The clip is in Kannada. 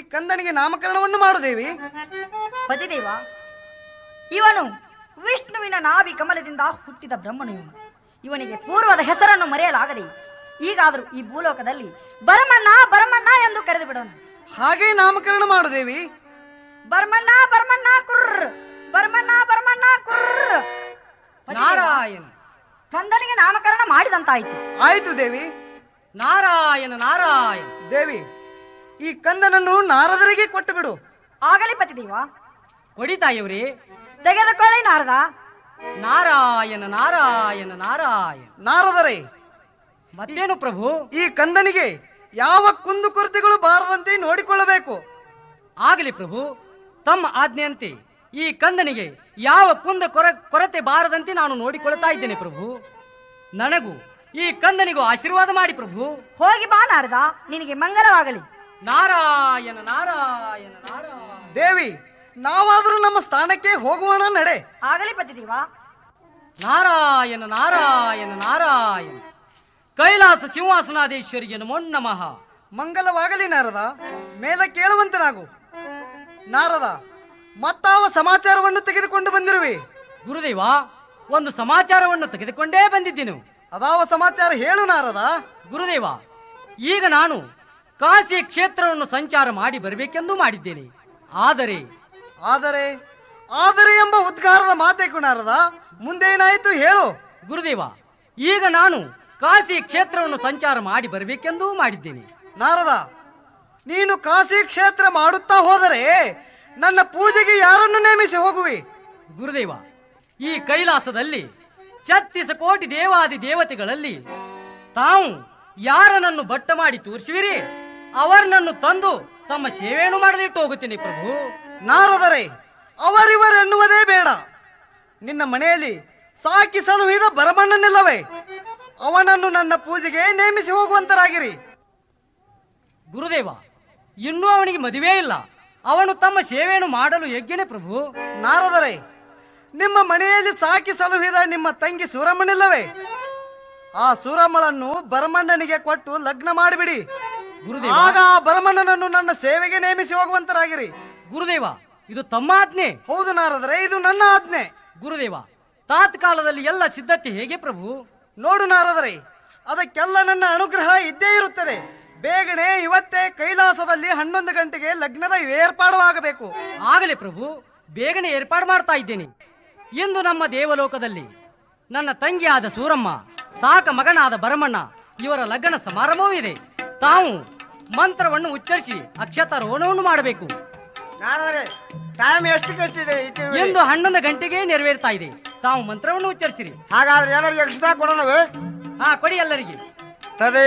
ಕಂದನಿಗೆ ನಾಮಕರಣವನ್ನು ಮಾಡು ದೇವಿ ಪತಿದೇವ ಇವನು ವಿಷ್ಣುವಿನ ನಾಭಿ ಕಮಲದಿಂದ ಹುಟ್ಟಿದ ಬ್ರಹ್ಮನು ಇವನು ಇವನಿಗೆ ಪೂರ್ವದ ಹೆಸರನ್ನು ಮರೆಯಲಾಗದೆ ಈಗಾದರೂ ಈ ಭೂಲೋಕದಲ್ಲಿ ಬರಮಣ್ಣ ಬರಮಣ್ಣ ಎಂದು ಕರೆದು ಬಿಡೋಣ ಹಾಗೆ ನಾಮಕರಣ ಮಾಡು ದೇವಿ ಬರ್ಮಣ್ಣ ಬರ್ಮಣ್ಣ ಕುರ್ರ್ ಬರ್ಮಣ್ಣ ಬರ್ಮಣ್ಣ ಕುರ್ರ್ ಪತಿದೇವ, ನಾರಾಯಣ ಕಂದನಿಗೆ ನಾಮಕರಣ ಮಾಡಿದಂತಾಯ್ತು ಆಯ್ತು ದೇವಿ ನಾರಾಯಣ ನಾರಾಯಣ ದೇವಿ ಈ ಕಂದನನ್ನು ನಾರದರಿಗೆ ಕೊಟ್ಟು ಬಿಡು ಆಗಲಿ ಪತಿದೇವ ಕೊಡಿ ತಾಯಿಯವ್ರಿ ತೆಗೆದುಕೊಳ್ಳಿ ನಾರದ ನಾರಾಯಣ ನಾರಾಯಣ ನಾರಾಯಣ ನಾರದರೇ ಮತ್ತೇನು ಪ್ರಭು ಈ ಕಂದನಿಗೆ ಯಾವ ಕುಂದು ಕೊರತೆಗಳು ಬಾರದಂತೆ ನೋಡಿಕೊಳ್ಳಬೇಕು ಆಗಲಿ ಪ್ರಭು ತಮ್ಮ ಆಜ್ಞೆಯಂತೆ ಈ ಕಂದನಿಗೆ ಯಾವ ಕುಂದ ಕೊರ ಕೊರತೆ ಬಾರದಂತೆ ನಾನು ನೋಡಿಕೊಳ್ತಾ ಇದ್ದೇನೆ ಪ್ರಭು ನನಗೂ ಈ ಕಂದನಿಗೂ ಆಶೀರ್ವಾದ ಮಾಡಿ ಪ್ರಭು ಹೋಗಿ ಬಾ ನಾರದ ನಿನಗೆ ಮಂಗಲವಾಗಲಿ ನಾರಾಯಣ ನಾರಾಯಣ ನಾರಾಯಣ ದೇವಿ ನಾವಾದರೂ ನಮ್ಮ ಸ್ಥಾನಕ್ಕೆ ಹೋಗುವಣ ನಡೆ ಆಗಲಿ ಪತಿದೇವ ನಾರಾಯಣ ನಾರಾಯಣ ನಾರಾಯಣ ಕೈಲಾಸ ಸಿಂಹಾಸನಾಧೀಶ್ವರಿಗೆ ನಮೋ ನಮಃ ಮಂಗಲವಾಗಲಿ ನಾರದ ಮೇಲೆ ಕೇಳುವಂತನಾಗು ನಾರದ ಮತ್ತಾವ ಸಮಾಚಾರವನ್ನು ತೆಗೆದುಕೊಂಡು ಬಂದಿರುವೆ ಗುರುದೇವ ಒಂದು ಸಮಾಚಾರವನ್ನು ತೆಗೆದುಕೊಂಡೇ ಬಂದಿದ್ದೇನೆ ಅದಾವ ಸಮಾಚಾರ ಹೇಳು ನಾರದ ಗುರುದೇವ ಈಗ ನಾನು ಕಾಶಿ ಕ್ಷೇತ್ರವನ್ನು ಸಂಚಾರ ಮಾಡಿ ಬರಬೇಕೆಂದು ಮಾಡಿದ್ದೇನೆ ಆದರೆ ಆದರೆ ಆದರೆ ಎಂಬ ಉದ್ಗಾರದ ಮಾತೇಕು ನಾರದ ಮುಂದೇನಾಯಿತು ಹೇಳು ಗುರುದೇವ ಈಗ ನಾನು ಕಾಶಿ ಕ್ಷೇತ್ರವನ್ನು ಸಂಚಾರ ಮಾಡಿ ಬರಬೇಕೆಂದು ಮಾಡಿದ್ದೇನೆ ನಾರದ ನೀನು ಕಾಶಿ ಕ್ಷೇತ್ರ ಮಾಡುತ್ತಾ ಹೋದರೆ ನನ್ನ ಪೂಜೆಗೆ ಯಾರನ್ನು ನೇಮಿಸಿ ಹೋಗುವಿ ಗುರುದೇವ ಈ ಕೈಲಾಸದಲ್ಲಿ ಛತ್ತೀಸ ಕೋಟಿ ದೇವಾದಿ ದೇವತೆಗಳಲ್ಲಿ ತಾವು ಯಾರನನ್ನು ಬಟ್ಟ ಮಾಡಿ ತೋರಿಸುವಿರಿ ಅವರನ್ನು ತಂದು ತಮ್ಮ ಸೇವೆಯನ್ನು ಮಾಡಲಿಟ್ಟು ಹೋಗುತ್ತೇನೆ ಪ್ರಭು ನಾರದರೆ ಅವರಿವರೆನ್ನುವುದೇ ಬೇಡ ನಿನ್ನ ಮನೆಯಲ್ಲಿ ಸಾಕಿ ಸಲುಹಿದ ಬರಮಣ್ಣನಿಲ್ಲವೇ ಅವನನ್ನು ನನ್ನ ಪೂಜೆಗೆ ನೇಮಿಸಿ ಹೋಗುವಂತರಾಗಿರಿ ಗುರುದೇವ ಇನ್ನೂ ಅವನಿಗೆ ಮದುವೆ ಇಲ್ಲ ಅವನು ತಮ್ಮ ಸೇವೆಯನ್ನು ಮಾಡಲು ಯೋಗ್ಯನೇ ಪ್ರಭು ನಾರದರೆ ನಿಮ್ಮ ಮನೆಯಲ್ಲಿ ಸಾಕಿ ಸಲುಹಿದ ನಿಮ್ಮ ತಂಗಿ ಸೂರಮ್ಮನಿಲ್ಲವೇ ಆ ಸೂರಮ್ಮಳನ್ನು ಬರಮಣ್ಣನಿಗೆ ಕೊಟ್ಟು ಲಗ್ನ ಮಾಡಿಬಿಡಿ ಗುರುದೇವ ಆಗ ಆ ಬರಮಣ್ಣನನ್ನು ನನ್ನ ಸೇವೆಗೆ ನೇಮಿಸಿ ಹೋಗುವಂತರಾಗಿರಿ ಗುರುದೇವ ಇದು ತಮ್ಮ ಆಜ್ಞೆ ಹೌದು ನಾರದರೆ ಇದು ನನ್ನ ಆಜ್ಞೆ ಗುರುದೇವ ತಾತ್ಕಾಲದಲ್ಲಿ ಎಲ್ಲ ಸಿದ್ಧತೆ ಹೇಗೆ ಪ್ರಭು ನೋಡು ನಾರದರೆ ಅದಕ್ಕೆಲ್ಲ ನನ್ನ ಅನುಗ್ರಹ ಇದ್ದೇ ಇರುತ್ತದೆ ಬೇಗನೆ ಇವತ್ತೇ ಕೈಲಾಸದಲ್ಲಿ ಹನ್ನೊಂದು ಗಂಟೆಗೆ ಲಗ್ನದ ಏರ್ಪಾಡು ಆಗಬೇಕು ಆಗಲೇ ಪ್ರಭು ಬೇಗನೆ ಏರ್ಪಾಡು ಮಾಡ್ತಾ ಇದ್ದೇನೆ ಇಂದು ನಮ್ಮ ದೇವಲೋಕದಲ್ಲಿ ನನ್ನ ತಂಗಿಯಾದ ಸೂರಮ್ಮ ಸಾಕ ಮಗನಾದ ಭರಮಣ್ಣ ಇವರ ಲಗ್ನ ಸಮಾರಂಭವೂ ಇದೆ ತಾವು ಮಂತ್ರವನ್ನು ಉಚ್ಚರಿಸಿ ಅಕ್ಷತಾರೋಹಣವನ್ನು ಮಾಡಬೇಕು ಟೈಮ್ ಎಷ್ಟು ಕಟ್ಟಿದೆ ಎಂದು ಹನ್ನೊಂದು ಗಂಟೆಗೆ ನೆರವೇರ್ತಾ ಇದೆ ತಾವು ಮಂತ್ರವನ್ನು ಉಚ್ಚರಿಸಿರಿ ಹಾಗಾದ್ರೆ ಎಲ್ಲರಿಗೆ ಎಕ್ಸ್ಟ್ರಾ ಕೊಡೋಣವೇ ಹಾ ಕೊಡಿ ಎಲ್ಲರಿಗೆ ತದೇ